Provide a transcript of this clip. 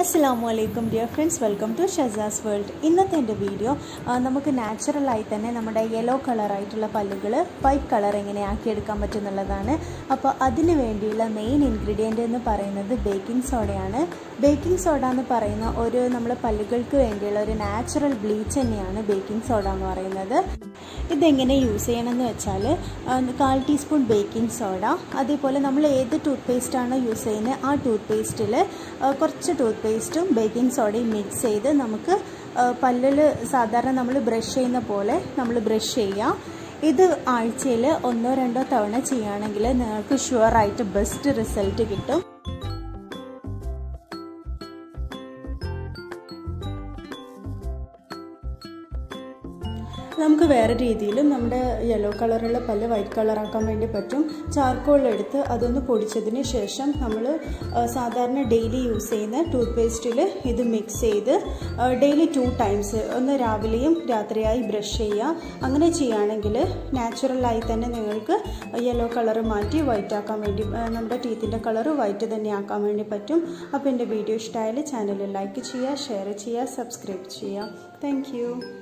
അസ്സാം വലൈക്കും dear friends welcome to shazas world ഇന്നത്തെ എൻ്റെ വീഡിയോ ആ, നമുക്ക് നാച്ചുറലായി തന്നെ നമ്മുടെ യെല്ലോ കളറായിട്ടുള്ള പല്ലുകൾ വൈറ്റ് കളർ എങ്ങനെ ആക്കിയെടുക്കാൻ പറ്റുന്നുള്ളതാണ് അപ്പോൾ അതിന് വേണ്ടിയുള്ള മെയിൻ ഇൻഗ്രീഡിയൻ്റ് എന്ന് പറയുന്നത് ബേക്കിംഗ് സോഡയാണ് ബേക്കിംഗ് സോഡ എന്ന് പറയുന്ന ഒരു നമ്മൾ പല്ലുകൾക്ക് വേണ്ടിയുള്ള ഒരു നാച്ചുറൽ ബ്ലീച്ച് തന്നെയാണ് ബേക്കിംഗ് സോഡ എന്ന് പറയുന്നത് ഇതെങ്ങനെ യൂസ് ചെയ്യണമെന്ന് വെച്ചാൽ ആ, കാൽ ടീസ്പൂൺ ബേക്കിംഗ് സോഡ അതേപോലെ നമ്മൾ ഏത് ടൂത്ത് പേസ്റ്റാണോ യൂസ് ചെയ്യുന്നത് ആ ടൂത്ത് പേസ്റ്റിൽ കുറച്ച് ടൂത്ത് പേസ്റ്റും ബേക്കിംഗ് സോഡയും മിക്സ് ചെയ്ത് നമുക്ക് പല്ലിൽ സാധാരണ നമ്മൾ ബ്രഷ് ചെയ്യുന്ന പോലെ നമ്മൾ ബ്രഷ് ചെയ്യാം ഇത് ആഴ്ചയിൽ ഒന്നോ രണ്ടോ തവണ ചെയ്യുകയാണെങ്കിൽ നിങ്ങൾക്ക് ഷുവറായിട്ട് ബെസ്റ്റ് റിസൾട്ട് കിട്ടും നമുക്ക് വേറെ രീതിയിലും നമ്മുടെ യെല്ലോ കളറുള്ള പല്ല് വൈറ്റ് കളറാക്കാൻ വേണ്ടി പറ്റും ചാർക്കോളെടുത്ത് അതൊന്ന് പൊടിച്ചതിന് ശേഷം നമ്മൾ സാധാരണ ഡെയിലി യൂസ് ചെയ്യുന്ന ടൂത്ത് പേസ്റ്റിൽ ഇത് മിക്സ് ചെയ്ത് ഡെയിലി ടു ടൈംസ് ഒന്ന് രാവിലെയും രാത്രിയായി ബ്രഷ് ചെയ്യുക അങ്ങനെ ചെയ്യുകയാണെങ്കിൽ നാച്ചുറലായി തന്നെ നിങ്ങൾക്ക് യെല്ലോ കളർ മാറ്റി വൈറ്റ് ആക്കാൻ വേണ്ടി ആ, നമ്മുടെ ടീത്തിൻ്റെ കളർ വൈറ്റ് തന്നെ ആക്കാൻ വേണ്ടി പറ്റും അപ്പോൾ എൻ്റെ വീഡിയോ ഇഷ്ടമായാൽ ചാനൽ ലൈക്ക് ചെയ്യുക ഷെയർ ചെയ്യുക സബ്സ്ക്രൈബ് ചെയ്യുക താങ്ക്